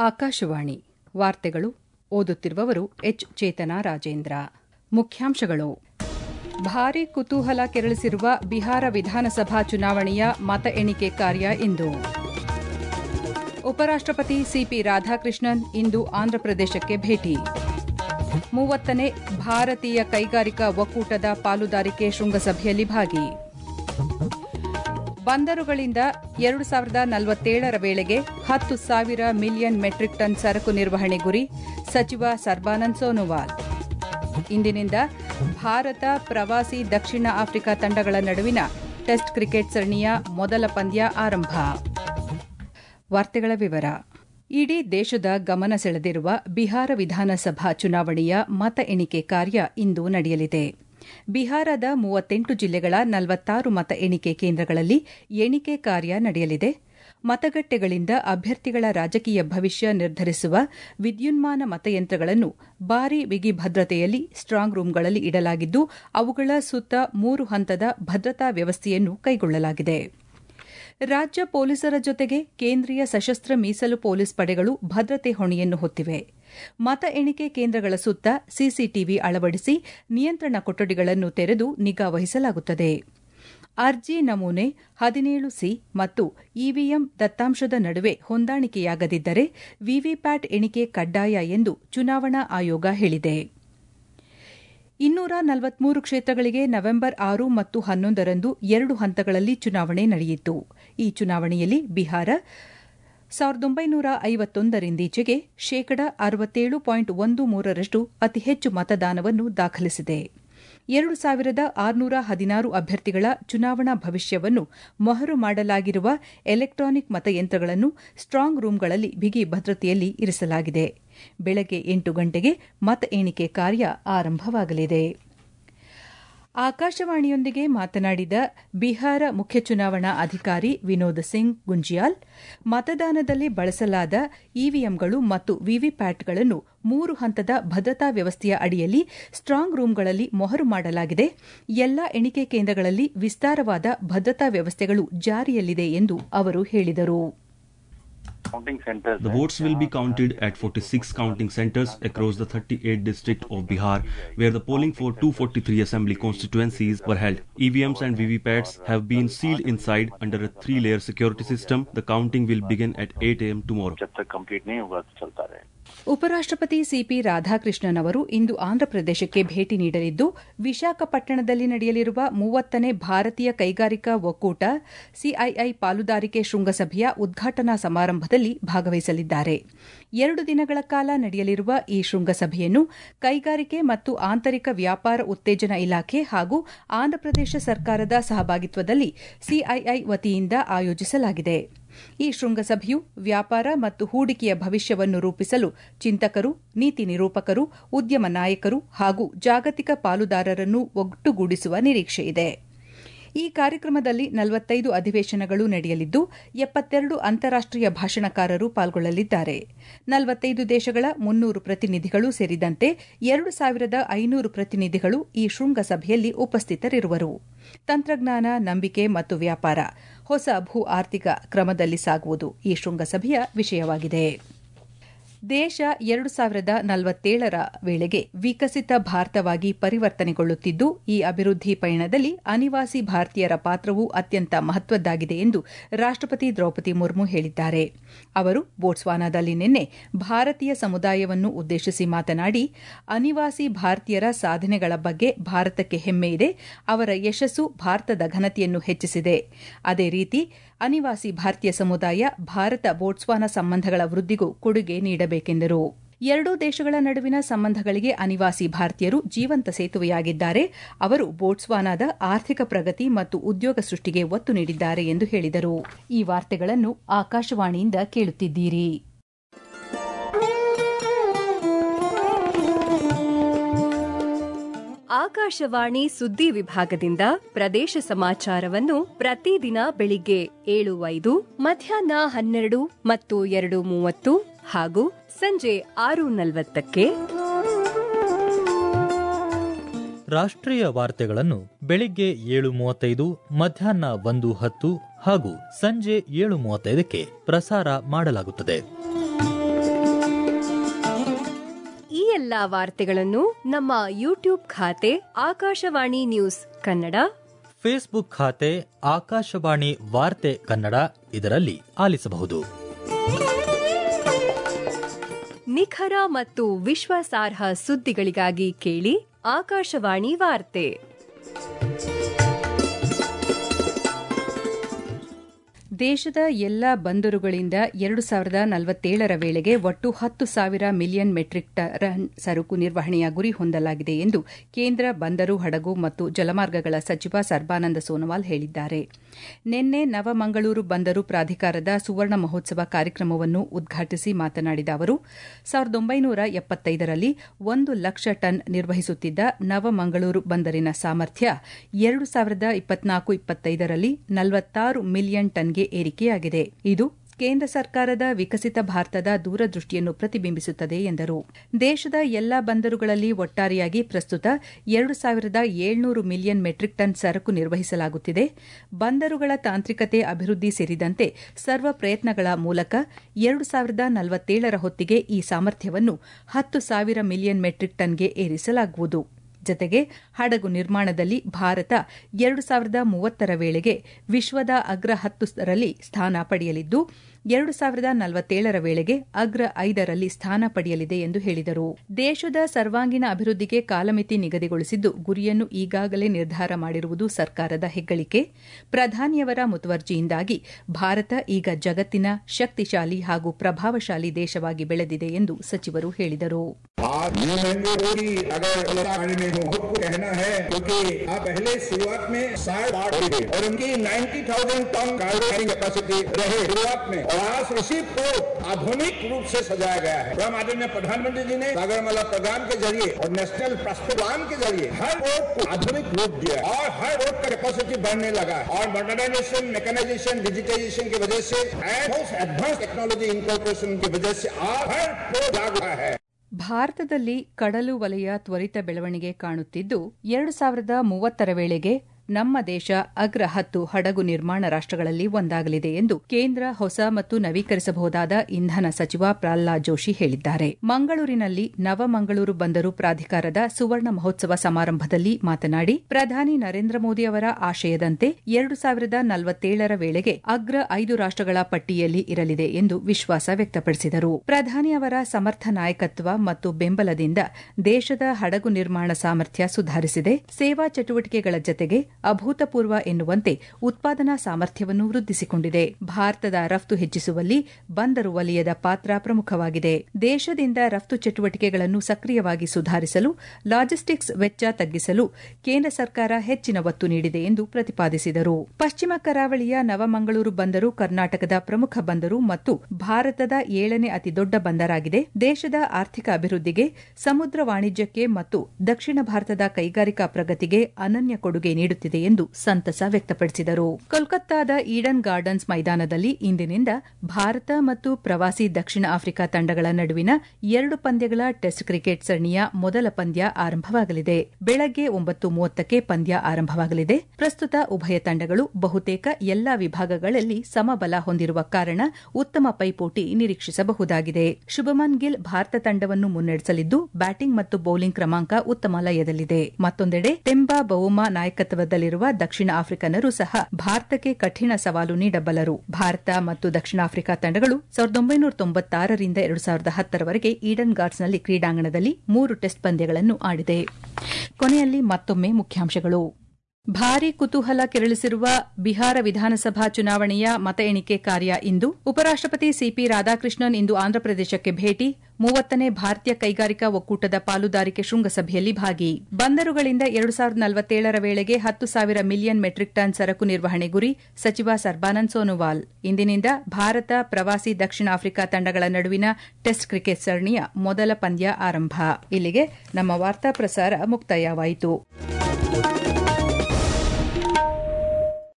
ಆಕಾಶವಾಣಿ ವಾರ್ತೆಗಳು ಓದುತ್ತಿರುವವರು ಎಚ್ ಚೇತನಾ ರಾಜೇಂದ್ರ ಮುಖ್ಯಾಂಶಗಳು ಭಾರೀ ಕುತೂಹಲ ಕೆರಳಿಸಿರುವ ಬಿಹಾರ ವಿಧಾನಸಭಾ ಚುನಾವಣೆಯ ಮತ ಎಣಿಕೆ ಕಾರ್ಯ ಇಂದು ಉಪರಾಷ್ಟಪತಿ ಸಿಪಿ ರಾಧಾಕೃಷ್ಣನ್ ಇಂದು ಆಂಧ್ರಪ್ರದೇಶಕ್ಕೆ ಭೇಟಿ ಮೂವತ್ತನೇ ಭಾರತೀಯ ಕೈಗಾರಿಕಾ ಒಕ್ಕೂಟದ ಪಾಲುದಾರಿಕೆ ಶೃಂಗಸಭೆಯಲ್ಲಿ ಭಾಗಿ ಬಂದರುಗಳಿಂದ ಎರಡು ಸಾವಿರದ ನಲವತ್ತೇಳರ ವೇಳೆಗೆ ಹತ್ತು ಸಾವಿರ ಮಿಲಿಯನ್ ಮೆಟ್ರಿಕ್ ಟನ್ ಸರಕು ನಿರ್ವಹಣೆ ಗುರಿ ಸಚಿವ ಸರ್ಬಾನಂದ್ ಸೋನೋವಾಲ್ ಇಂದಿನಿಂದ ಭಾರತ ಪ್ರವಾಸಿ ದಕ್ಷಿಣ ಆಫ್ರಿಕಾ ತಂಡಗಳ ನಡುವಿನ ಟೆಸ್ಟ್ ಕ್ರಿಕೆಟ್ ಸರಣಿಯ ಮೊದಲ ಪಂದ್ಯ ಆರಂಭ ವಾರ್ತೆಗಳ ವಿವರ ಇಡೀ ದೇಶದ ಗಮನ ಸೆಳೆದಿರುವ ಬಿಹಾರ ವಿಧಾನಸಭಾ ಚುನಾವಣೆಯ ಮತ ಎಣಿಕೆ ಕಾರ್ಯ ಇಂದು ನಡೆಯಲಿದೆ ಬಿಹಾರದ ಮೂವತ್ತೆಂಟು ಜಿಲ್ಲೆಗಳ ನಲವತ್ತಾರು ಮತ ಎಣಿಕೆ ಕೇಂದ್ರಗಳಲ್ಲಿ ಎಣಿಕೆ ಕಾರ್ಯ ನಡೆಯಲಿದೆ ಮತಗಟ್ಟೆಗಳಿಂದ ಅಭ್ಯರ್ಥಿಗಳ ರಾಜಕೀಯ ಭವಿಷ್ಯ ನಿರ್ಧರಿಸುವ ವಿದ್ಯುನ್ಮಾನ ಮತಯಂತ್ರಗಳನ್ನು ಭಾರೀ ಬಿಗಿ ಭದ್ರತೆಯಲ್ಲಿ ಸ್ಟ್ರಾಂಗ್ ರೂಂಗಳಲ್ಲಿ ಇಡಲಾಗಿದ್ದು ಅವುಗಳ ಸುತ್ತ ಮೂರು ಹಂತದ ಭದ್ರತಾ ವ್ಯವಸ್ಥೆಯನ್ನು ಕೈಗೊಳ್ಳಲಾಗಿದೆ ರಾಜ್ಯ ಪೊಲೀಸರ ಜೊತೆಗೆ ಕೇಂದ್ರೀಯ ಸಶಸ್ತ್ರ ಮೀಸಲು ಪೊಲೀಸ್ ಪಡೆಗಳು ಭದ್ರತೆ ಹೊಣೆಯನ್ನು ಹೊತ್ತಿವೆ ಮತ ಎಣಿಕೆ ಕೇಂದ್ರಗಳ ಸುತ್ತ ಸಿಸಿಟಿವಿ ಅಳವಡಿಸಿ ನಿಯಂತ್ರಣ ಕೊಠಡಿಗಳನ್ನು ತೆರೆದು ನಿಗಾ ವಹಿಸಲಾಗುತ್ತದೆ ಅರ್ಜಿ ನಮೂನೆ ಹದಿನೇಳು ಸಿ ಮತ್ತು ಇವಿಎಂ ದತ್ತಾಂಶದ ನಡುವೆ ಹೊಂದಾಣಿಕೆಯಾಗದಿದ್ದರೆ ವಿವಿಪ್ಯಾಟ್ ಎಣಿಕೆ ಕಡ್ಡಾಯ ಎಂದು ಚುನಾವಣಾ ಆಯೋಗ ಹೇಳಿದೆ ಇನ್ನೂರ ನಲವತ್ಮೂರು ಕ್ಷೇತ್ರಗಳಿಗೆ ನವೆಂಬರ್ ಆರು ಮತ್ತು ಹನ್ನೊಂದರಂದು ಎರಡು ಹಂತಗಳಲ್ಲಿ ಚುನಾವಣೆ ನಡೆಯಿತು ಈ ಚುನಾವಣೆಯಲ್ಲಿ ಬಿಹಾರ ಸಾವಿರದ ಒಂಬೈನೂರ ಐವತ್ತೊಂದರಿಂದೀಚೆಗೆ ಶೇಕಡ ಅರವತ್ತೇಳು ಪಾಯಿಂಟ್ ಒಂದು ಮೂರರಷ್ಟು ಅತಿ ಹೆಚ್ಚು ಮತದಾನವನ್ನು ದಾಖಲಿಸಿದೆ ಎರಡು ಸಾವಿರದ ಆರುನೂರ ಹದಿನಾರು ಅಭ್ಯರ್ಥಿಗಳ ಚುನಾವಣಾ ಭವಿಷ್ಯವನ್ನು ಮೊಹರು ಮಾಡಲಾಗಿರುವ ಎಲೆಕ್ಟ್ರಾನಿಕ್ ಮತಯಂತ್ರಗಳನ್ನು ಸ್ಟ್ರಾಂಗ್ ರೂಂಗಳಲ್ಲಿ ಬಿಗಿ ಭದ್ರತೆಯಲ್ಲಿ ಇರಿಸಲಾಗಿದೆ ಬೆಳಗ್ಗೆ ಎಂಟು ಗಂಟೆಗೆ ಮತ ಎಣಿಕೆ ಕಾರ್ಯ ಆರಂಭವಾಗಲಿದೆ ಆಕಾಶವಾಣಿಯೊಂದಿಗೆ ಮಾತನಾಡಿದ ಬಿಹಾರ ಮುಖ್ಯ ಚುನಾವಣಾ ಅಧಿಕಾರಿ ವಿನೋದ್ ಸಿಂಗ್ ಗುಂಜಿಯಾಲ್ ಮತದಾನದಲ್ಲಿ ಬಳಸಲಾದ ಇವಿಎಂಗಳು ಮತ್ತು ವಿವಿಪ್ಯಾಟ್ಗಳನ್ನು ಮೂರು ಹಂತದ ಭದ್ರತಾ ವ್ಯವಸ್ಥೆಯ ಅಡಿಯಲ್ಲಿ ಸ್ಟ್ರಾಂಗ್ ರೂಂಗಳಲ್ಲಿ ಮೊಹರು ಮಾಡಲಾಗಿದೆ ಎಲ್ಲಾ ಎಣಿಕೆ ಕೇಂದ್ರಗಳಲ್ಲಿ ವಿಸ್ತಾರವಾದ ಭದ್ರತಾ ವ್ಯವಸ್ಥೆಗಳು ಜಾರಿಯಲ್ಲಿದೆ ಎಂದು ಅವರು ಹೇಳಿದರು The votes will be counted at 46 counting centers across the 38 district of Bihar, where the polling for 243 assembly constituencies were held. EVMs and VVPATs have been sealed inside under a three-layer security system. The counting will begin at 8 a.m. tomorrow. जब तक complete नहीं होगा तो चलता रहे ಉಪರಾಷ್ಟಪತಿ CP Radhakrishnan ಅವರು ಇಂದು ಆಂಧ್ರಪ್ರದೇಶಕ್ಕೆ ಭೇಟಿ ನೀಡಲಿದ್ದು ವಿಶಾಖಪಟ್ಟಣದಲ್ಲಿ ನಡೆಯಲಿರುವ ಮೂವತ್ತನೇ ಭಾರತೀಯ ಕೈಗಾರಿಕಾ ಒಕ್ಕೂಟ ಸಿಐಐ ಪಾಲುದಾರಿಕೆ ಶೃಂಗಸಭೆಯ ಉದ್ಘಾಟನಾ ಸಮಾರಂಭದಲ್ಲಿ ಭಾಗವಹಿಸಲಿದ್ದಾರೆ ಎರಡು ದಿನಗಳ ಕಾಲ ನಡೆಯಲಿರುವ ಈ ಶೃಂಗಸಭೆಯನ್ನು ಕೈಗಾರಿಕೆ ಮತ್ತು ಆಂತರಿಕ ವ್ಯಾಪಾರ ಉತ್ತೇಜನ ಇಲಾಖೆ ಹಾಗೂ ಆಂಧ್ರಪ್ರದೇಶ ಸರ್ಕಾರದ ಸಹಭಾಗಿತ್ವದಲ್ಲಿ ಸಿಐಐ ವತಿಯಿಂದ ಆಯೋಜಿಸಲಾಗಿದೆ ಈ ಶೃಂಗಸಭೆಯು ವ್ಯಾಪಾರ ಮತ್ತು ಹೂಡಿಕೆಯ ಭವಿಷ್ಯವನ್ನು ರೂಪಿಸಲು ಚಿಂತಕರು ನೀತಿ ನಿರೂಪಕರು ಉದ್ಯಮ ನಾಯಕರು ಹಾಗೂ ಜಾಗತಿಕ ಪಾಲುದಾರರನ್ನು ಒಟ್ಟುಗೂಡಿಸುವ ನಿರೀಕ್ಷೆಯಿದೆ ಈ ಕಾರ್ಯಕ್ರಮದಲ್ಲಿ ನಲವತ್ತೈದು ಅಧಿವೇಶನಗಳು ನಡೆಯಲಿದ್ದು ಎಪ್ಪತ್ತೆರಡು ಅಂತಾರಾಷ್ಟೀಯ ಭಾಷಣಕಾರರು ಪಾಲ್ಗೊಳ್ಳಲಿದ್ದಾರೆ ನಲವತ್ತೈದು ದೇಶಗಳ ಮುನ್ನೂರು ಪ್ರತಿನಿಧಿಗಳು ಸೇರಿದಂತೆ ಎರಡು ಸಾವಿರದ ಐನೂರು ಪ್ರತಿನಿಧಿಗಳು ಈ ಶೃಂಗಸಭೆಯಲ್ಲಿ ಉಪಸ್ಥಿತರಿರುವರು ತಂತ್ರಜ್ಞಾನ ನಂಬಿಕೆ ಮತ್ತು ವ್ಯಾಪಾರ ಹೊಸ ಭೂ ಆರ್ಥಿಕ ಕ್ರಮದಲ್ಲಿ ಸಾಗುವುದು ಈ ಶೃಂಗಸಭೆಯ ವಿಷಯವಾಗಿದೆ ದೇಶ ಎರಡು ಸಾವಿರದ ನಲವತ್ತೇಳರ ವೇಳೆಗೆ ವಿಕಸಿತ ಭಾರತವಾಗಿ ಪರಿವರ್ತನೆಗೊಳ್ಳುತ್ತಿದ್ದು ಈ ಅಭಿವೃದ್ಧಿ ಪಯಣದಲ್ಲಿ ಅನಿವಾಸಿ ಭಾರತೀಯರ ಪಾತ್ರವೂ ಅತ್ಯಂತ ಮಹತ್ವದ್ದಾಗಿದೆ ಎಂದು ರಾಷ್ಟಪತಿ ದ್ರೌಪದಿ ಮುರ್ಮು ಹೇಳಿದ್ದಾರೆ ಅವರು ಬೋಟ್ಸ್ವಾನಾದಲ್ಲಿ ನಿನ್ನೆ ಭಾರತೀಯ ಸಮುದಾಯವನ್ನು ಉದ್ದೇಶಿಸಿ ಮಾತನಾಡಿ ಅನಿವಾಸಿ ಭಾರತೀಯರ ಸಾಧನೆಗಳ ಬಗ್ಗೆ ಭಾರತಕ್ಕೆ ಹೆಮ್ಮೆ ಇದೆ ಅವರ ಯಶಸ್ಸು ಭಾರತದ ಘನತೆಯನ್ನು ಹೆಚ್ಚಿಸಿದೆ ಅದೇ ರೀತಿ ಅನಿವಾಸಿ ಭಾರತೀಯ ಸಮುದಾಯ ಭಾರತ ಬೋಟ್ಸ್ವಾನಾ ಸಂಬಂಧಗಳ ವೃದ್ಧಿಗೂ ಕೊಡುಗೆ ನೀಡಬೇಕೆಂದರು ಎರಡೂ ದೇಶಗಳ ನಡುವಿನ ಸಂಬಂಧಗಳಿಗೆ ಅನಿವಾಸಿ ಭಾರತೀಯರು ಜೀವಂತ ಸೇತುವೆಯಾಗಿದ್ದಾರೆ ಅವರು ಬೋಟ್ಸ್ವಾನಾದ ಆರ್ಥಿಕ ಪ್ರಗತಿ ಮತ್ತು ಉದ್ಯೋಗ ಸೃಷ್ಟಿಗೆ ಒತ್ತು ನೀಡಿದ್ದಾರೆ ಎಂದು ಹೇಳಿದರು ಈ ವಾರ್ತೆಗಳನ್ನು ಆಕಾಶವಾಣಿಯಿಂದ ಕೇಳುತ್ತಿದ್ದೀರಿ ಆಕಾಶವಾಣಿ ಸುದ್ದಿ ವಿಭಾಗದಿಂದ ಪ್ರದೇಶ ಸಮಾಚಾರವನ್ನು ಪ್ರತಿದಿನ ಬೆಳಿಗ್ಗೆ ಏಳು ಐದು ಮಧ್ಯಾಹ್ನ ಹನ್ನೆರಡು ಮತ್ತು ಎರಡು ಮೂವತ್ತು ಹಾಗೂ ಸಂಜೆ ಆರು ನಲವತ್ತಕ್ಕೆ ರಾಷ್ಟ್ರೀಯ ವಾರ್ತೆಗಳನ್ನು ಬೆಳಿಗ್ಗೆ ಏಳು ಮೂವತ್ತೈದು ಮಧ್ಯಾಹ್ನ ಒಂದು ಹತ್ತು ಹಾಗೂ ಸಂಜೆ ಏಳು ಮೂವತ್ತೈದಕ್ಕೆ ಪ್ರಸಾರ ಮಾಡಲಾಗುತ್ತದೆ ಎಲ್ಲಾ ವಾರ್ತೆಗಳನ್ನು ನಮ್ಮ ಯೂಟ್ಯೂಬ್ ಖಾತೆ ಆಕಾಶವಾಣಿ ನ್ಯೂಸ್ ಕನ್ನಡ ಫೇಸ್ಬುಕ್ ಖಾತೆ ಆಕಾಶವಾಣಿ ವಾರ್ತೆ ಕನ್ನಡ ಇದರಲ್ಲಿ ಆಲಿಸಬಹುದು ನಿಖರ ಮತ್ತು ವಿಶ್ವಾಸಾರ್ಹ ಸುದ್ದಿಗಳಿಗಾಗಿ ಕೇಳಿ ಆಕಾಶವಾಣಿ ವಾರ್ತೆ ದೇಶದ ಎಲ್ಲ ಬಂದರುಗಳಿಂದ ಎರಡು ಸಾವಿರದ ನಲವತ್ತೇಳರ ವೇಳೆಗೆ ಒಟ್ಟು ಹತ್ತು ಸಾವಿರ ಮಿಲಿಯನ್ ಮೆಟ್ರಿಕ್ ಟನ್ ಸರಕು ನಿರ್ವಹಣೆಯ ಗುರಿ ಹೊಂದಲಾಗಿದೆ ಎಂದು ಕೇಂದ್ರ ಬಂದರು ಹಡಗು ಮತ್ತು ಜಲಮಾರ್ಗಗಳ ಸಚಿವ ಸರ್ಬಾನಂದ ಸೋನೋವಾಲ್ ಹೇಳಿದ್ದಾರೆ ನಿನ್ನೆ ನವಮಂಗಳೂರು ಬಂದರು ಪ್ರಾಧಿಕಾರದ ಸುವರ್ಣ ಮಹೋತ್ಸವ ಕಾರ್ಯಕ್ರಮವನ್ನು ಉದ್ಘಾಟಿಸಿ ಮಾತನಾಡಿದ ಅವರು ಸಾವಿರದ ಒಂಬೈನೂರ ಎಪ್ಪತ್ತೈದರಲ್ಲಿ ಒಂದು ಲಕ್ಷ ಟನ್ ನಿರ್ವಹಿಸುತ್ತಿದ್ದ ನವಮಂಗಳೂರು ಬಂದರಿನ ಸಾಮರ್ಥ್ಯ ಎರಡು ಸಾವಿರದ ಇಪ್ಪತ್ನಾಲ್ಕು ಇಪ್ಪತ್ತೈದರಲ್ಲಿ ನಲವತ್ತಾರು ಮಿಲಿಯನ್ ಟನ್ಗೆ ಏರಿಕೆಯಾಗಿದೆ ಇದು ಕೇಂದ್ರ ಸರ್ಕಾರದ ವಿಕಸಿತ ಭಾರತದ ದೂರದೃಷ್ಟಿಯನ್ನು ಪ್ರತಿಬಿಂಬಿಸುತ್ತದೆ ಎಂದರು ದೇಶದ ಎಲ್ಲಾ ಬಂದರುಗಳಲ್ಲಿ ಒಟ್ಟಾರೆಯಾಗಿ ಪ್ರಸ್ತುತ ಎರಡು ಸಾವಿರದ ಏಳ್ನೂರು ಮಿಲಿಯನ್ ಮೆಟ್ರಿಕ್ ಟನ್ ಸರಕು ನಿರ್ವಹಿಸಲಾಗುತ್ತಿದೆ ಬಂದರುಗಳ ತಾಂತ್ರಿಕತೆ ಅಭಿವೃದ್ಧಿ ಸೇರಿದಂತೆ ಸರ್ವ ಪ್ರಯತ್ನಗಳ ಮೂಲಕ ಎರಡು ಸಾವಿರದ ನಲವತ್ತೇಳರ ಹೊತ್ತಿಗೆ ಈ ಸಾಮರ್ಥ್ಯವನ್ನು ಹತ್ತು ಸಾವಿರ ಮಿಲಿಯನ್ ಮೆಟ್ರಿಕ್ ಟನ್ಗೆ ಏರಿಸಲಾಗುವುದು ಜತೆಗೆ ಹಡಗು ನಿರ್ಮಾಣದಲ್ಲಿ ಭಾರತ ಎರಡು ಸಾವಿರದ ಮೂವತ್ತರ ವೇಳೆಗೆ ವಿಶ್ವದ ಅಗ್ರ ಹತ್ತರಲ್ಲಿ ಸ್ಥಾನ ಪಡೆಯಲಿದ್ದು ಎರಡು ಸಾವಿರದ ನಲವತ್ತೇಳರ ವೇಳೆಗೆ ಅಗ್ರ ಐದರಲ್ಲಿ ಸ್ಥಾನ ಪಡೆಯಲಿದೆ ಎಂದು ಹೇಳಿದರು ದೇಶದ ಸರ್ವಾಂಗೀಣ ಅಭಿವೃದ್ಧಿಗೆ ಕಾಲಮಿತಿ ನಿಗದಿಗೊಳಿಸಿದ್ದು ಗುರಿಯನ್ನು ಈಗಾಗಲೇ ನಿರ್ಧಾರ ಮಾಡಿರುವುದು ಸರ್ಕಾರದ ಹೆಗ್ಗಳಿಕೆ ಪ್ರಧಾನಿಯವರ ಮುತುವರ್ಜಿಯಿಂದಾಗಿ ಭಾರತ ಈಗ ಜಗತ್ತಿನ ಶಕ್ತಿಶಾಲಿ ಹಾಗೂ ಪ್ರಭಾವಶಾಲಿ ದೇಶವಾಗಿ ಬೆಳೆದಿದೆ ಎಂದು ಸಚಿವರು ಹೇಳಿದರು आज न्यू महंगी होगी अगर पानी में हो खुद को कहना है क्योंकि आप पहले शुरुआत में साठ आठ थे और उनकी 90,000 टन कार्गो कैरिंग कैपेसिटी रहे शुरुआत में और आज इसी को आधुनिक रूप से सजाया गया है हम आदरणीय प्रधानमंत्री जी ने सागरमाला प्रोग्राम के जरिए और नेशनल प्रस्ताव प्लान के जरिए हर रोड को आधुनिक रूप दिया और हर रोड का कैपेसिटी बढ़ने लगा और मॉडर्नाइजेशन मैकेनाइजेशन डिजिटाइजेशन की वजह से एडवांस टेक्नोलॉजी इनकॉर्पोरेशन की वजह से आज हर रोड जाग रहा है ಭಾರತದಲ್ಲಿ ಕಡಲು ವಲಯ ತ್ವರಿತ ಬೆಳವಣಿಗೆ ಕಾಣುತ್ತಿದ್ದು ಎರಡು ಸಾವಿರದ ಮೂವತ್ತರ ವೇಳೆಗೆ ನಮ್ಮ ದೇಶ ಅಗ್ರ ಹತ್ತು ಹಡಗು ನಿರ್ಮಾಣ ರಾಷ್ಟಗಳಲ್ಲಿ ಒಂದಾಗಲಿದೆ ಎಂದು ಕೇಂದ್ರ ಹೊಸ ಮತ್ತು ನವೀಕರಿಸಬಹುದಾದ ಇಂಧನ ಸಚಿವ ಪ್ರಹ್ಲಾದ್ ಜೋಶಿ ಹೇಳಿದ್ದಾರೆ ಮಂಗಳೂರಿನಲ್ಲಿ ನವಮಂಗಳೂರು ಬಂದರು ಪ್ರಾಧಿಕಾರದ ಸುವರ್ಣ ಮಹೋತ್ಸವ ಸಮಾರಂಭದಲ್ಲಿ ಮಾತನಾಡಿ ಪ್ರಧಾನಿ ನರೇಂದ್ರ ಮೋದಿ ಅವರ ಆಶಯದಂತೆ ಎರಡು ಸಾವಿರದ ನಲವತ್ತೇಳರ ವೇಳೆಗೆ ಅಗ್ರ ಐದು ರಾಷ್ಟಗಳ ಪಟ್ಟಿಯಲ್ಲಿ ಇರಲಿದೆ ಎಂದು ವಿಶ್ವಾಸ ವ್ಯಕ್ತಪಡಿಸಿದರು ಪ್ರಧಾನಿ ಅವರ ಸಮರ್ಥ ನಾಯಕತ್ವ ಮತ್ತು ಬೆಂಬಲದಿಂದ ದೇಶದ ಹಡಗು ನಿರ್ಮಾಣ ಸಾಮರ್ಥ್ಯ ಸುಧಾರಿಸಿದೆ ಸೇವಾ ಚಟುವಟಿಕೆಗಳ ಜತೆಗೆ ಅಭೂತಪೂರ್ವ ಎನ್ನುವಂತೆ ಉತ್ಪಾದನಾ ಸಾಮರ್ಥ್ಯವನ್ನು ವೃದ್ಧಿಸಿಕೊಂಡಿದೆ ಭಾರತದ ರಫ್ತು ಹೆಚ್ಚಿಸುವಲ್ಲಿ ಬಂದರು ವಲಯದ ಪಾತ್ರ ಪ್ರಮುಖವಾಗಿದೆ ದೇಶದಿಂದ ರಫ್ತು ಚಟುವಟಿಕೆಗಳನ್ನು ಸಕ್ರಿಯವಾಗಿ ಸುಧಾರಿಸಲು ಲಾಜಿಸ್ಟಿಕ್ಸ್ ವೆಚ್ಚ ತಗ್ಗಿಸಲು ಕೇಂದ್ರ ಸರ್ಕಾರ ಹೆಚ್ಚಿನ ಒತ್ತು ನೀಡಿದೆ ಎಂದು ಪ್ರತಿಪಾದಿಸಿದರು ಪಶ್ಚಿಮ ಕರಾವಳಿಯ ನವಮಂಗಳೂರು ಬಂದರು ಕರ್ನಾಟಕದ ಪ್ರಮುಖ ಬಂದರು ಮತ್ತು ಭಾರತದ ಏಳನೇ ಅತಿದೊಡ್ಡ ಬಂದರಾಗಿದೆ ದೇಶದ ಆರ್ಥಿಕ ಅಭಿವೃದ್ಧಿಗೆ ಸಮುದ್ರ ವಾಣಿಜ್ಯಕ್ಕೆ ಮತ್ತು ದಕ್ಷಿಣ ಭಾರತದ ಕೈಗಾರಿಕಾ ಪ್ರಗತಿಗೆ ಅನನ್ಯ ಕೊಡುಗೆ ನೀಡುತ್ತಿದೆ ಎಂದು ಸಂತಸ ವ್ಯಕ್ತಪಡಿಸಿದರು ಕೋಲ್ಕತ್ತಾದ ಈಡನ್ ಗಾರ್ಡನ್ಸ್ ಮೈದಾನದಲ್ಲಿ ಇಂದಿನಿಂದ ಭಾರತ ಮತ್ತು ಪ್ರವಾಸಿ ದಕ್ಷಿಣ ಆಫ್ರಿಕಾ ತಂಡಗಳ ನಡುವಿನ ಎರಡು ಪಂದ್ಯಗಳ ಟೆಸ್ಟ್ ಕ್ರಿಕೆಟ್ ಸರಣಿಯ ಮೊದಲ ಪಂದ್ಯ ಆರಂಭವಾಗಲಿದೆ ಬೆಳಗ್ಗೆ ಒಂಬತ್ತು ಮೂವತ್ತಕ್ಕೆ ಪಂದ್ಯ ಆರಂಭವಾಗಲಿದೆ ಪ್ರಸ್ತುತ ಉಭಯ ತಂಡಗಳು ಬಹುತೇಕ ಎಲ್ಲಾ ವಿಭಾಗಗಳಲ್ಲಿ ಸಮಬಲ ಹೊಂದಿರುವ ಕಾರಣ ಉತ್ತಮ ಪೈಪೋಟಿ ನಿರೀಕ್ಷಿಸಬಹುದಾಗಿದೆ ಶುಭಮನ್ ಗಿಲ್ ಭಾರತ ತಂಡವನ್ನು ಮುನ್ನಡೆಸಲಿದ್ದು ಬ್ಯಾಟಿಂಗ್ ಮತ್ತು ಬೌಲಿಂಗ್ ಕ್ರಮಾಂಕ ಉತ್ತಮ ಲಯದಲ್ಲಿದೆ ಮತ್ತೊಂದೆಡೆ ಟೆಂಬಾ ಬೌಮಾ ನಾಯಕತ್ವದಲ್ಲಿರುವ ದಕ್ಷಿಣ ಆಫ್ರಿಕನ್ನರು ಸಹ ಭಾರತಕ್ಕೆ ಕಠಿಣ ಸವಾಲು ನೀಡಬಲ್ಲರು ಭಾರತ ಮತ್ತು ದಕ್ಷಿಣ ಆಫ್ರಿಕಾ ತಂಡಗಳು ಸಾವಿರದ ಒಂಬೈನೂರ ತೊಂಬತ್ತಾರರಿಂದ ಎರಡು ಸಾವಿರದ ಹತ್ತರವರೆಗೆ ಈಡನ್ ಗಾರ್ಡ್ಸ್ನಲ್ಲಿ ಕ್ರೀಡಾಂಗಣದಲ್ಲಿ ಮೂರು ಟೆಸ್ಟ್ ಪಂದ್ಯಗಳನ್ನು ಆಡಿದೆ ಕೊನೆಯಲ್ಲಿ ಮತ್ತೊಮ್ಮೆ ಮುಖ್ಯಾಂಶಗಳು ಭಾರೀ ಕುತೂಹಲ ಕೆರಳಿಸಿರುವ ಬಿಹಾರ ವಿಧಾನಸಭಾ ಚುನಾವಣೆಯ ಮತ ಎಣಿಕೆ ಕಾರ್ಯ ಇಂದು ಉಪರಾಷ್ಟಪತಿ ಸಿಪಿ ರಾಧಾಕೃಷ್ಣನ್ ಇಂದು ಆಂಧ್ರಪ್ರದೇಶಕ್ಕೆ ಭೇಟಿ ಮೂವತ್ತನೇ ಭಾರತೀಯ ಕೈಗಾರಿಕಾ ಒಕ್ಕೂಟದ ಪಾಲುದಾರಿಕೆ ಶೃಂಗಸಭೆಯಲ್ಲಿ ಭಾಗಿ ಬಂದರುಗಳಿಂದ ಎರಡು ಸಾವಿರದ ನಲವತ್ತೇಳರ ವೇಳೆಗೆ ಹತ್ತು ಸಾವಿರ ಮಿಲಿಯನ್ ಮೆಟ್ರಿಕ್ ಟನ್ ಸರಕು ನಿರ್ವಹಣೆ ಗುರಿ ಸಚಿವ ಸರ್ಬಾನಂದ್ ಸೋನೋವಾಲ್ ಇಂದಿನಿಂದ ಭಾರತ ಪ್ರವಾಸಿ ದಕ್ಷಿಣ ಆಫ್ರಿಕಾ ತಂಡಗಳ ನಡುವಿನ ಟೆಸ್ಟ್ ಕ್ರಿಕೆಟ್ ಸರಣಿಯ ಮೊದಲ ಪಂದ್ಯ ಆರಂಭ ಇಲ್ಲಿಗೆ ನಮ್ಮ ವಾರ್ತಾ ಪ್ರಸಾರ ಮುಕ್ತಾಯವಾಯಿತು